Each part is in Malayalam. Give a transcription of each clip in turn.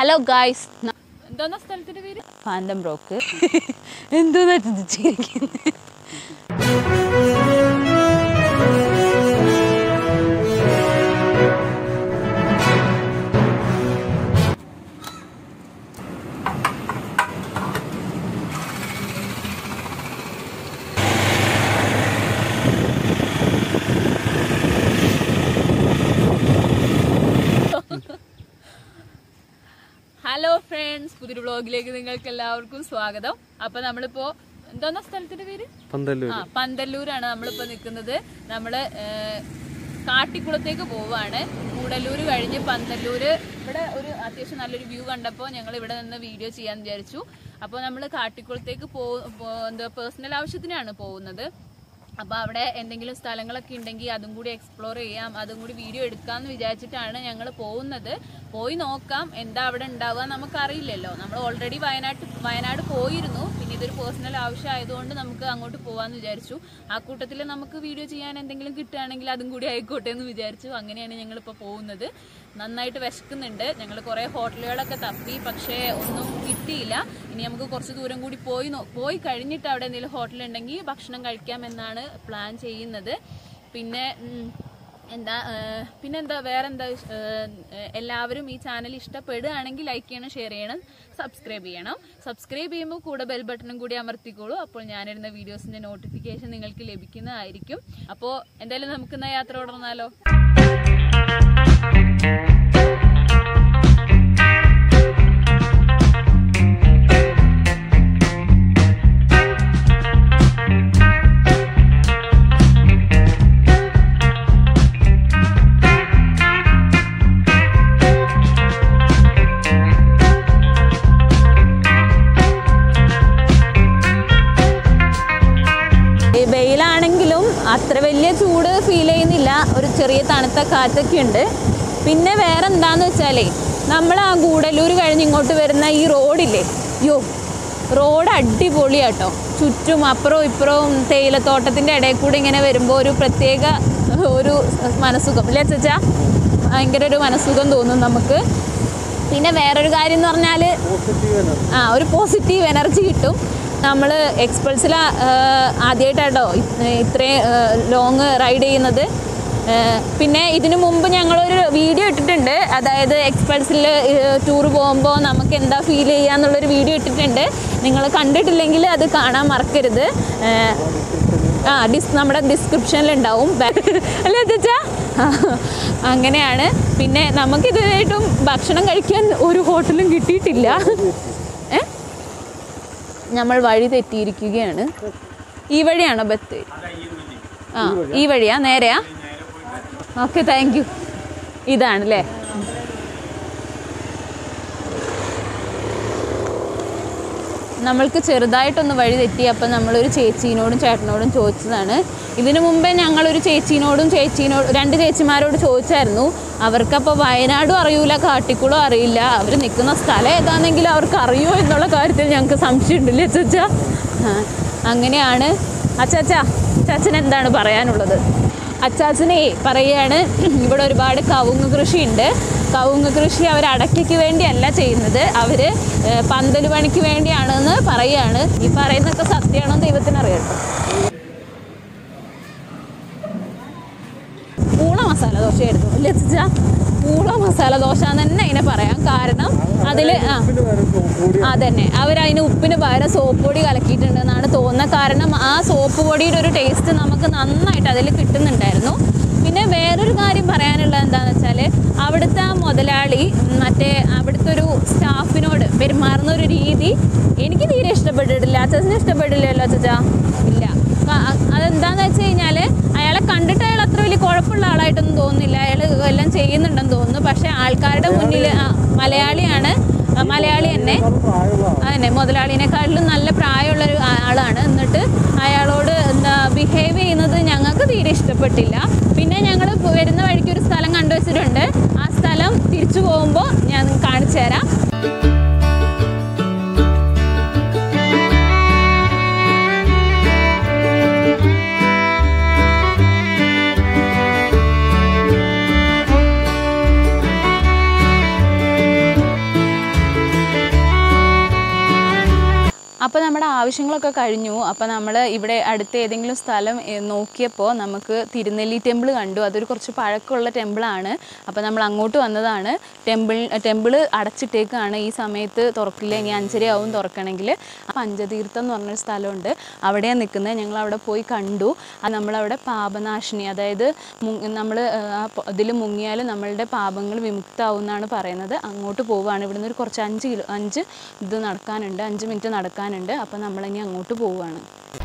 ഹലോ ഗായ്സ് എന്തോന്നാ സ്ഥലത്തിന്റെ പേര് ഫാൻഡം ബ്രോക്ക് എന്തോന്നാ ചിന്തിച്ചിരിക്കുന്നത് ഹലോ ഫ്രണ്ട്സ് പുതിയൊരു വ്ളോഗിലേക്ക് നിങ്ങൾക്ക് എല്ലാവർക്കും സ്വാഗതം അപ്പൊ നമ്മളിപ്പോ എന്തോന്നാ സ്ഥലത്തിന്റെ പേര് പന്തല്ലൂർ ആ പന്തല്ലൂരാണ് നമ്മളിപ്പോ നിൽക്കുന്നത് നമ്മള് ഏഹ്, കാട്ടിക്കുളത്തേക്ക് പോവാണ് കൂടല്ലൂര് കഴിഞ്ഞ് പന്തല്ലൂര് ഇവിടെ ഒരു അത്യാവശ്യം നല്ലൊരു വ്യൂ കണ്ടപ്പോൾ ഞങ്ങൾ ഇവിടെ നിന്ന് വീഡിയോ ചെയ്യാൻ വിചാരിച്ചു അപ്പോൾ നമ്മൾ കാട്ടിക്കുളത്തേക്ക് പോ പോ- എന്താ പേഴ്സണൽ ആവശ്യത്തിനാണ് പോകുന്നത് അപ്പൊ അവിടെ എന്തെങ്കിലും സ്ഥലങ്ങളൊക്കെ ഉണ്ടെങ്കിൽ അതും കൂടി എക്സ്പ്ലോർ ചെയ്യാം അതും കൂടി വീഡിയോ എടുക്കാന്ന് വിചാരിച്ചിട്ടാണ് ഞങ്ങൾ പോകുന്നത് പോയി നോക്കാം എന്താ അവിടെ ഉണ്ടാവുക നമുക്കറിയില്ലല്ലോ നമ്മൾ ഓൾറെഡി വയനാട് വയനാട് പോയിരുന്നു പിന്നെ ഇതൊരു പേഴ്സണൽ ആവശ്യം ആയതുകൊണ്ട് നമുക്ക് അങ്ങോട്ട് പോവാന്ന് വിചാരിച്ചു ആ കൂട്ടത്തിൽ നമുക്ക് വീഡിയോ ചെയ്യാൻ എന്തെങ്കിലും കിട്ടുകയാണെങ്കിൽ അതും കൂടി ആയിക്കോട്ടെ എന്ന് വിചാരിച്ചു അങ്ങനെയാണ് ഞങ്ങൾ ഇപ്പോൾ പോകുന്നത് നന്നായിട്ട് വിശക്കുന്നുണ്ട് ഞങ്ങൾ കുറേ ഹോട്ടലുകളൊക്കെ തപ്പി പക്ഷേ ഒന്നും കിട്ടിയില്ല ഇനി നമുക്ക് കുറച്ച് ദൂരം കൂടി പോയി നോ- പോയി കഴിഞ്ഞിട്ട് അവിടെ എന്തെങ്കിലും ഹോട്ടൽ ഉണ്ടെങ്കിൽ ഭക്ഷണം കഴിക്കാമെന്നാണ് പ്ലാൻ ചെയ്യുന്നത് പിന്നെ ഉം, എന്താ ഏഹ്, പിന്നെന്താ വേറെന്താ ഏഹ്, എല്ലാവരും ഈ ചാനൽ ഇഷ്ടപ്പെടുകയാണെങ്കിൽ ലൈക്ക് ചെയ്യണം ഷെയർ ചെയ്യണം സബ്സ്ക്രൈബ് ചെയ്യണം സബ്സ്ക്രൈബ് ചെയ്യുമ്പോൾ കൂടെ ബെൽ ബട്ടണും കൂടി അമർത്തിക്കോളൂ അപ്പോൾ ഞാനിടുന്ന വീഡിയോസിന്റെ നോട്ടിഫിക്കേഷൻ നിങ്ങൾക്ക് ലഭിക്കുന്നതായിരിക്കും അപ്പോൾ എന്തായാലും നമുക്ക് ഇന്ന് യാത്ര തുടർന്നാലോ ഈ വെയിലാണെങ്കിലും അത്ര വലിയ ചൂട് ഫീൽ ചെയ്യുന്നില്ല ഒരു ചെറിയ തണുത്ത കാറ്റൊക്കെ ഉണ്ട് പിന്നെ വേറെ എന്താന്ന് വെച്ചാലേ നമ്മൾ ആ ഗൂഡല്ലൂർ കഴിഞ്ഞ് ഇങ്ങോട്ട് വരുന്ന ഈ റോഡില്ലേ യോ റോഡ് അടിപൊളിയാട്ടോ ചുറ്റും അപ്പുറവും ഇപ്പുറവും തേയിലത്തോട്ടത്തിൻ്റെ ഇടയിൽ കൂടി ഇങ്ങനെ വരുമ്പോൾ ഒരു പ്രത്യേക ഒരു മനസ്സുഖം ഇല്ലേ ചച്ചാ ഭയങ്കര ഒരു മനസ്സുഖം തോന്നും നമുക്ക് പിന്നെ വേറൊരു കാര്യം എന്ന് പറഞ്ഞാൽ ആ ഒരു പോസിറ്റീവ് എനർജി കിട്ടും നമ്മൾ എക്സ്പൾസിൽ ആദ്യമായിട്ടാട്ടോ ഇത്രയും ലോങ് റൈഡ് ചെയ്യുന്നത് ആ, പിന്നെ ഇതിനു മുമ്പ് ഞങ്ങളൊരു വീഡിയോ ഇട്ടിട്ടുണ്ട് അതായത് എക്സ്പൾസിൽ ടൂർ പോകുമ്പോൾ നമുക്ക് എന്താ ഫീൽ ചെയ്യാന്നുള്ളൊരു വീഡിയോ ഇട്ടിട്ടുണ്ട് നിങ്ങൾ കണ്ടിട്ടില്ലെങ്കിൽ അത് കാണാൻ മറക്കരുത് ആ, ആ ഡിസ് നമ്മുടെ ഡിസ്ക്രിപ്ഷനിൽ ഉണ്ടാവും അല്ലേ ചേച്ചാ അങ്ങനെയാണ് പിന്നെ നമുക്ക് ഇതുവരെയായിട്ടും ഭക്ഷണം കഴിക്കാൻ ഒരു ഹോട്ടലും കിട്ടിയിട്ടില്ല ഏ നമ്മൾ വഴി തെറ്റിയിരിക്കുകയാണ് ഈ വഴിയാണോ ബത്ത് ആ ഈ വഴിയാ നേരെയാ ഓക്കെ താങ്ക് യു ഇതാണല്ലേ നമ്മൾക്ക് ചെറുതായിട്ടൊന്ന് വഴി തെറ്റി അപ്പം നമ്മളൊരു ചേച്ചീനോടും ചേട്ടനോടും ചോദിച്ചതാണ് ഇതിനു മുമ്പേ ഞങ്ങളൊരു ചേച്ചീനോടും ചേച്ചീനോടും രണ്ട് ചേച്ചിമാരോട് ചോദിച്ചായിരുന്നു അവർക്കപ്പോൾ വയനാടും അറിയൂല കാട്ടിക്കുളം അറിയില്ല അവർ നിൽക്കുന്ന സ്ഥലം ഏതാണെങ്കിലും അവർക്ക് അറിയോ എന്നുള്ള കാര്യത്തിൽ ഞങ്ങൾക്ക് സംശയമുണ്ടല്ലേ അച്ചാ അങ്ങനെയാണ് അച്ചാച്ചാ ചാച്ചൻ എന്താണ് പറയാനുള്ളത് അച്ചാച്ചനെ പറയുകയാണ് ഇവിടെ ഒരുപാട് കവുങ്ങ് കൃഷിയുണ്ട് കവുങ്ങ് കൃഷി അവർ അടയ്ക്കയ്ക്ക് വേണ്ടിയല്ല ചെയ്യുന്നത് അവർ പന്തൽ പണിക്ക് വേണ്ടിയാണെന്ന് പറയുകയാണ് ഈ പറയുന്നതൊക്കെ സത്യമാണോ ദൈവത്തിനറിയട്ടോ പൂള മസാല ദോശയായിരുന്നു അല്ലേ ചേച്ചാ പൂള മസാല ദോശ എന്ന് തന്നെ അതിനെ പറയാം കാരണം അതിൽ ആ അതന്നെ അവരതിന് ഉപ്പിന് പകരം സോപ്പ് പൊടി കലക്കിയിട്ടുണ്ട് എന്നാണ് തോന്നുന്നത് കാരണം ആ സോപ്പ് പൊടിയുടെ ഒരു ടേസ്റ്റ് നമുക്ക് നന്നായിട്ട് അതിൽ കിട്ടുന്നുണ്ടായിരുന്നു പിന്നെ വേറൊരു കാര്യം പറയാനുള്ളത് എന്താണെന്ന് വെച്ചാൽ അവിടുത്തെ ആ മുതലാളി ഉം, മറ്റേ അവിടുത്തെ ഒരു സ്റ്റാഫിനോട് പെരുമാറുന്ന ഒരു രീതി എനിക്ക് തീരെ ഇഷ്ടപ്പെട്ടിട്ടില്ല അച്ഛന് ഇഷ്ടപ്പെട്ടില്ലല്ലോ അച്ഛാ ഇല്ല ആ, അതെന്താന്ന് വെച്ച് കഴിഞ്ഞാൽ അയാളെ കണ്ടിട്ട് അയാൾ അത്ര വലിയ കുഴപ്പമുള്ള ആളായിട്ടൊന്നും തോന്നുന്നില്ല അയാൾ എല്ലാം ചെയ്യുന്നുണ്ടെന്ന് തോന്നുന്നു പക്ഷേ ആൾക്കാരുടെ മുന്നിൽ ആ, മലയാളിയാണ് ആ, മലയാളി തന്നെ അതന്നെ മുതലാളിനെക്കാട്ടിലും നല്ല പ്രായമുള്ളൊരു ആ- ആളാണ് എന്നിട്ട് അയാളോട് എന്താ ബിഹേവ് ചെയ്യുന്നത് ഞങ്ങൾക്ക് തീരെ ഇഷ്ടപ്പെട്ടില്ല പിന്നെ ഞങ്ങൾ വരുന്ന വഴിക്ക് ഒരു സ്ഥലം കണ്ടുവച്ചിട്ടുണ്ട് ആ സ്ഥലം തിരിച്ചു പോകുമ്പോൾ ഞാൻ കാണിച്ചു തരാം അപ്പോൾ നമ്മുടെ ആവശ്യങ്ങളൊക്കെ കഴിഞ്ഞു അപ്പോൾ നമ്മൾ ഇവിടെ അടുത്ത് ഏതെങ്കിലും സ്ഥലം ഏ, നോക്കിയപ്പോൾ നമുക്ക് തിരുനെല്ലി ടെമ്പിൾ കണ്ടു അതൊരു കുറച്ച് പഴക്കമുള്ള ടെമ്പിളാണ് അപ്പോൾ നമ്മൾ അങ്ങോട്ട് വന്നതാണ് ടെമ്പിൾ ടെമ്പിൾ അടച്ചിട്ടേക്കാണ് ഈ സമയത്ത് തുറക്കില്ല ഇനി അഞ്ചര ആവും തുറക്കണമെങ്കിൽ പഞ്ചതീർത്ഥം എന്ന് പറഞ്ഞൊരു സ്ഥലമുണ്ട് അവിടെയാണ് നിൽക്കുന്നത് ഞങ്ങൾ അവിടെ പോയി കണ്ടു അത് നമ്മളവിടെ പാപനാശിനി അതായത് നമ്മൾ ഇതിൽ മുങ്ങിയാൽ നമ്മളുടെ പാപങ്ങൾ വിമുക്താവും എന്നാണ് പറയുന്നത് അങ്ങോട്ട് പോവുകയാണ് ഇവിടുന്ന് ഒരു കുറച്ച് അഞ്ച് കിലോ അഞ്ച് ഇത് നടക്കാനുണ്ട് അഞ്ച് മിനിറ്റ് നടക്കാനുണ്ട് അപ്പോൾ നമ്മളിനി അങ്ങോട്ട് പോവുകയാണ്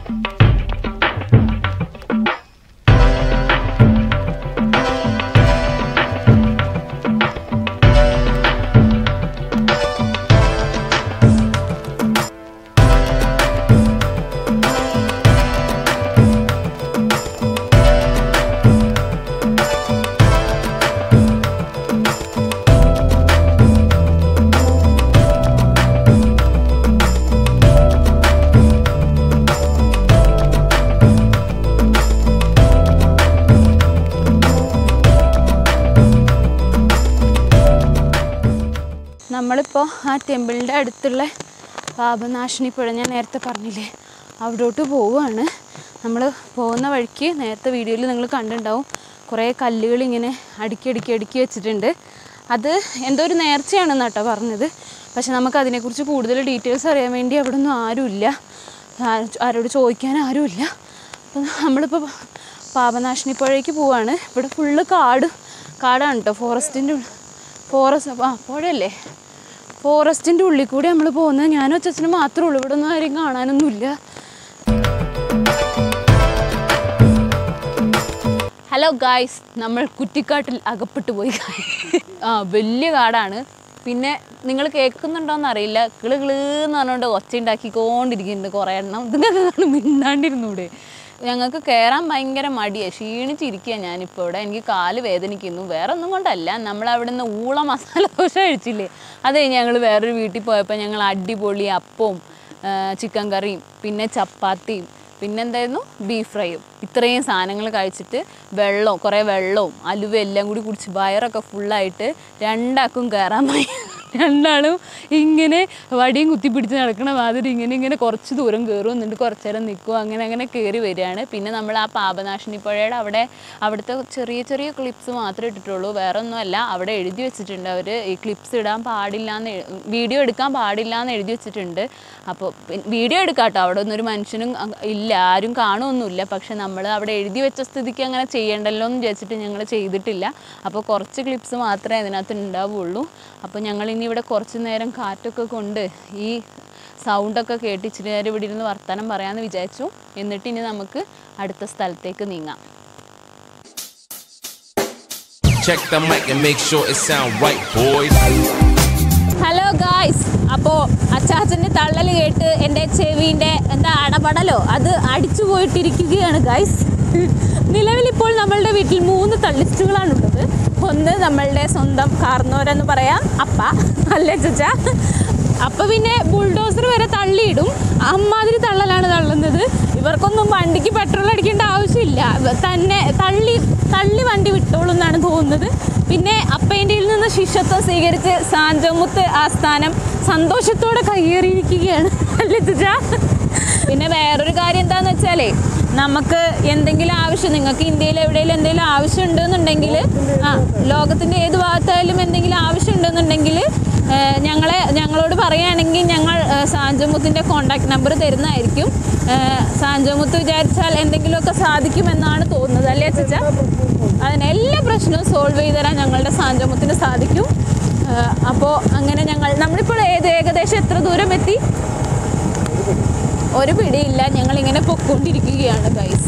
നമ്മളിപ്പോൾ ആ ടെമ്പിളിൻ്റെ അടുത്തുള്ള പാപനാശിനി പുഴ ഞാൻ നേരത്തെ പറഞ്ഞില്ലേ അവിടോട്ട് പോവുകയാണ് നമ്മൾ പോകുന്ന വഴിക്ക് നേരത്തെ വീഡിയോയിൽ നിങ്ങൾ കണ്ടിട്ടുണ്ടാവും കുറേ കല്ലുകൾ ഇങ്ങനെ അടുക്കി അടുക്കി അടുക്കി വെച്ചിട്ടുണ്ട് അത് എന്തോ ഒരു നേർച്ചയാണെന്ന് കേട്ടോ പറഞ്ഞത് പക്ഷെ നമുക്ക് അതിനെക്കുറിച്ച് കൂടുതൽ ഡീറ്റെയിൽസ് അറിയാൻ വേണ്ടി അവിടെ ഒന്നും ആരുമില്ല ആ- ആരോട് ചോദിക്കാൻ ആരുമില്ല അപ്പം നമ്മളിപ്പോൾ പാപനാശിനി പുഴയ്ക്ക് പോവാണ് ഇവിടെ ഫുള്ള് കാട് കാടാണ് കേട്ടോ ഫോറസ്റ്റിൻ്റെ ഫോറസ്റ്റ് ആ പുഴയല്ലേ ഫോറസ്റ്റിൻ്റെ ഉള്ളിൽ കൂടി നമ്മൾ പോകുന്നത് ഞാനും അച്ഛനും മാത്രമേ ഉള്ളൂ ഇവിടെ ഒന്നും ആരെയും കാണാനൊന്നുമില്ല ഹലോ ഗായ്സ് നമ്മൾ കുറ്റിക്കാട്ടിൽ അകപ്പെട്ടു പോയി ആ വലിയ കാടാണ് പിന്നെ നിങ്ങൾ കേൾക്കുന്നുണ്ടോയെന്ന് അറിയില്ല കിള് കിളീന്ന് പറഞ്ഞുകൊണ്ട് ഒച്ച ഉണ്ടാക്കിക്കൊണ്ടിരിക്കുന്നുണ്ട് കുറേ എണ്ണം ഇതൊക്കെ കാണും മിണ്ടാണ്ടിരുന്നൂടെ ഞങ്ങൾക്ക് കയറാൻ ഭയങ്കര മടിയാണ് ക്ഷീണിച്ചിരിക്കുക ഞാനിപ്പോൾ ഇവിടെ എനിക്ക് കാല് വേദനിക്കുന്നു വേറെ ഒന്നും കൊണ്ടല്ല നമ്മൾ അവിടെ നിന്ന് ഊള മസാല ദോശ കഴിച്ചില്ലേ അതേ ഞങ്ങൾ വേറൊരു വീട്ടിൽ പോയപ്പോൾ ഞങ്ങൾ അടിപൊളി അപ്പവും ചിക്കൻ കറിയും പിന്നെ ചപ്പാത്തിയും പിന്നെന്തായിരുന്നു ബീഫ് ഫ്രൈയും ഇത്രയും സാധനങ്ങൾ കഴിച്ചിട്ട് വെള്ളവും കുറേ വെള്ളവും അലുവ എല്ലാം കൂടി കുടിച്ച് വയറൊക്കെ ഫുള്ളായിട്ട് രണ്ടാക്കും കയറാൻ പോയി രണ്ടാളും ഇങ്ങനെ വടിയും കുത്തിപ്പിടിച്ച് നടക്കണ മാതിരി ഇങ്ങനെ ഇങ്ങനെ കുറച്ച് ദൂരം കയറും എന്നിട്ട് കുറച്ച് നേരം നിൽക്കും അങ്ങനെ അങ്ങനെ കയറി വരികയാണ് പിന്നെ നമ്മൾ ആ പാപനാശിനി പുഴയുടെ അവിടെ അവിടുത്തെ ചെറിയ ചെറിയ ക്ലിപ്സ് മാത്രമേ ഇട്ടിട്ടുള്ളൂ വേറെ ഒന്നുമല്ല അവിടെ എഴുതി വെച്ചിട്ടുണ്ട് അവർ ഈ ക്ലിപ്സ് ഇടാൻ പാടില്ല എന്ന് വീഡിയോ എടുക്കാൻ പാടില്ല എന്ന് എഴുതി വെച്ചിട്ടുണ്ട് അപ്പോൾ വീഡിയോ എടുക്കാം കേട്ടോ അവിടെ ഒന്നും ഒരു മനുഷ്യനും അ- ഇല്ല ആരും കാണുമൊന്നുമില്ല പക്ഷെ നമ്മൾ അവിടെ എഴുതി വെച്ച സ്ഥിതിക്ക് അങ്ങനെ ചെയ്യണ്ടല്ലോ എന്ന് വിചാരിച്ചിട്ട് ഞങ്ങൾ ചെയ്തിട്ടില്ല അപ്പോൾ കുറച്ച് ക്ലിപ്സ് മാത്രമേ അതിനകത്ത് ഉണ്ടാവുള്ളൂ അപ്പോൾ ഞങ്ങൾ ഇനി ഇവിടെ കുറച്ച് നേരം കാറ്റൊക്കെ കൊണ്ട് ഈ സൗണ്ടൊക്കെ കേട്ട് ഇച്ചിരി നേരം ഇവിടെ ഇരുന്ന് വർത്തമാനം പറയാമെന്ന് വിചാരിച്ചു എന്നിട്ട് ഇനി നമുക്ക് അടുത്ത സ്ഥലത്തേക്ക് നീങ്ങാം Check the mic and make sure it sound right, boys. Hello guys അപ്പോൾ അച്ചാച്ചൻ്റെ തള്ളൽ കേട്ട് എൻ്റെ ചെവിൻ്റെ എന്താ അടപടലോ അത് അടിച്ചു പോയിട്ടിരിക്കുകയാണ് ഗായ്സ് നിലവിലിപ്പോൾ നമ്മളുടെ വീട്ടിൽ മൂന്ന് തള്ളിസ്റ്റുകളാണുള്ളത് ഒന്ന് നമ്മളുടെ സ്വന്തം കാർന്നോരെന്ന് പറയാം അപ്പ അല്ലേ ചച്ച അപ്പ പിന്നെ ബുൾഡോസർ വരെ തള്ളിയിടും അമ്മാതിരി തള്ളലാണ് തള്ളുന്നത് ഇവർക്കൊന്നും വണ്ടിക്ക് പെട്രോൾ അടിക്കേണ്ട ആവശ്യമില്ല ഇവ- തന്നെ തള്ളി തള്ളി വണ്ടി വിട്ടോളും എന്നാണ് തോന്നുന്നത് പിന്നെ അപ്പേൻ്റെയിൽ നിന്ന് ശിഷ്യത്വം സ്വീകരിച്ച് സാഞ്ചമുത്ത് ആസ്ഥാനം സന്തോഷത്തോടെ കയ്യേറിയിരിക്കുകയാണ് അല്ലേ തുജ പിന്നെ വേറൊരു കാര്യം എന്താന്ന് വെച്ചാലേ നമുക്ക് എന്തെങ്കിലും ആവശ്യം നിങ്ങൾക്ക് ഇന്ത്യയിൽ എവിടെയെങ്കിലും എന്തെങ്കിലും ആവശ്യം ഉണ്ടെന്നുണ്ടെങ്കിൽ ആ ലോകത്തിൻ്റെ ഏത് ഭാഗത്തായാലും എന്തെങ്കിലും ആവശ്യം ഉണ്ടെന്നുണ്ടെങ്കിൽ ഏഹ്, ഞങ്ങളെ ഞങ്ങളോട് പറയുകയാണെങ്കിൽ ഞങ്ങൾ ഏഹ്, സാഞ്ചമുത്തിൻ്റെ കോണ്ടാക്ട് നമ്പർ തരുന്നതായിരിക്കും ഏഹ്, സാഞ്ചമുത്ത് വിചാരിച്ചാൽ എന്തെങ്കിലുമൊക്കെ സാധിക്കുമെന്നാണ് തോന്നുന്നത് അല്ലേ അച്ഛച്ച അതിന് എല്ലാ പ്രശ്നവും സോൾവ് ചെയ്ത് തരാൻ ഞങ്ങളുടെ സാഞ്ചമുത്തിന് സാധിക്കും അപ്പോൾ അങ്ങനെ ഞങ്ങൾ നമ്മളിപ്പോൾ ഏത് ഏകദേശം എത്ര ദൂരം എത്തി ഒരു പിടിയില്ല ഞങ്ങൾ ഇങ്ങനെ പൊക്കോണ്ടിരിക്കുകയാണ് ഗൈസ്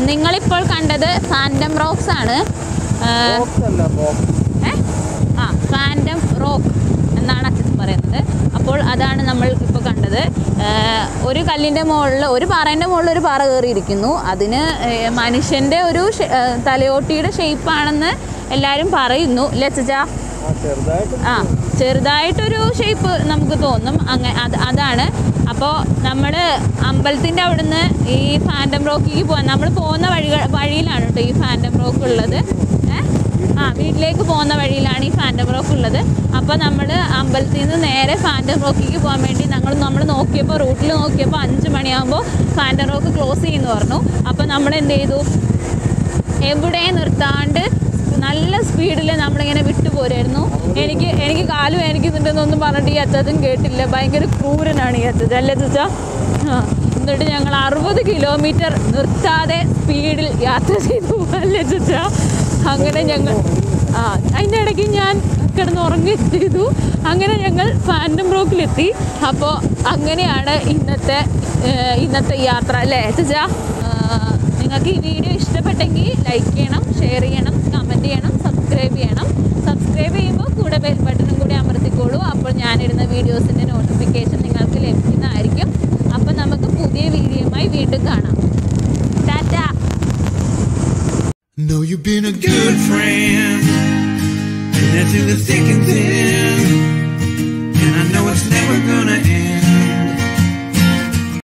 നിങ്ങളിപ്പോൾ കണ്ടത് ഫാൻഡം റോക്സ് ആണ് ആ, ബോക്സ് അല്ല ബോക്സ് ഏ? ആ ഫാൻഡം റോക്ക് എന്നാണ് അച്ഛൻ പറയുന്നത് അപ്പോൾ അതാണ് നമ്മൾ ഇപ്പോൾ കണ്ടത് ആ, ഒരു കല്ലിൻ്റെ മുകളിൽ ഒരു പാറേൻ്റെ മുകളിൽ ഒരു പാറ കയറിയിരിക്കുന്നു അതിന് ഏ, മനുഷ്യൻ്റെ ഒരു ഷെ- ഏ, തലയോട്ടിയുടെ ഷേപ്പാണെന്ന് എല്ലാവരും പറയുന്നു ഇല്ലേ അച്ഛാ ആ ചെറുതായിട്ട് ആ ചെറുതായിട്ടൊരു ഷേപ്പ് നമുക്ക് തോന്നും അങ്ങനെ അത് അതാണ് അപ്പോൾ നമ്മൾ അമ്പലത്തിൻ്റെ അവിടുന്ന് ഈ ഫാൻഡം റോക്കിലേക്ക് പോകാൻ നമ്മൾ പോകുന്ന വഴികൾ വഴിയിലാണ് കേട്ടോ ഈ ഫാൻഡം റോക്ക് ഉള്ളത് ഏ? ആ വീട്ടിലേക്ക് പോകുന്ന വഴിയിലാണ് ഈ ഫാൻഡം റോക്ക് ഉള്ളത് അപ്പോൾ നമ്മൾ അമ്പലത്തിൽ നിന്ന് നേരെ ഫാൻഡം റോക്കിലേക്ക് പോകാൻ വേണ്ടി ഞങ്ങൾ നമ്മൾ നോക്കിയപ്പോൾ റൂട്ടിൽ നോക്കിയപ്പോൾ അഞ്ച് മണിയാകുമ്പോൾ ഫാൻഡം റോക്ക് ക്ലോസ് ചെയ്യുമെന്ന് പറഞ്ഞു അപ്പോൾ നമ്മൾ എന്ത് ചെയ്തു എവിടെ നിർത്താണ്ട് നല്ല സ്പീഡിൽ നമ്മളിങ്ങനെ വിട്ടുപോരായിരുന്നു എനിക്ക് എനിക്ക് കാല് വേനിക്കുന്നുണ്ടെന്നൊന്നും പറഞ്ഞിട്ട് ഈ അച്ചാച്ചൻ കേട്ടില്ല ഭയങ്കര ക്രൂരനാണ് ഈ അച്ചാച്ചൻ അല്ലേ ചച്ചാ ആ എന്നിട്ട് ഞങ്ങൾ അറുപത് കിലോമീറ്റർ നിർത്താതെ സ്പീഡിൽ യാത്ര ചെയ്തു അല്ലേ ചച്ചാ അങ്ങനെ ഞങ്ങൾ ആ അതിൻ്റെ ഇടയ്ക്ക് ഞാൻ കിടന്ന് ഉറങ്ങുകയും ചെയ്തു അങ്ങനെ ഞങ്ങൾ ഫാൻഡം ബ്രോക്കിലെത്തി അപ്പോൾ അങ്ങനെയാണ് ഇന്നത്തെ ഏഹ്, ഇന്നത്തെ യാത്ര അല്ലേ ചച്ചാ ആഹ് നിങ്ങൾക്ക് ഈ വീഡിയോ ഇഷ്ടപ്പെട്ടെങ്കിൽ ലൈക്ക് ചെയ്യണം ഷെയർ ചെയ്യണം കമൻറ്റ് ചെയ്യണം സബ്സ്ക്രൈബ് ചെയ്യണം സബ്സ്ക്രൈബ് ചെയ്യുമ്പോൾ കൂടെ ബെൽ ബട്ടണും കൂടി അമർത്തിക്കോളൂ അപ്പോൾ ഞാനിടുന്ന വീഡിയോസിൻ്റെ നോട്ടിഫിക്കേഷൻ നിങ്ങൾക്ക് ലഭിക്കുന്നതായിരിക്കും അപ്പോൾ നമുക്ക് പുതിയ വീഡിയോയുമായി വീണ്ടും കാണാം Tata Know you've been a good friend, and that's in the thick and thin. And I know it's never gonna end.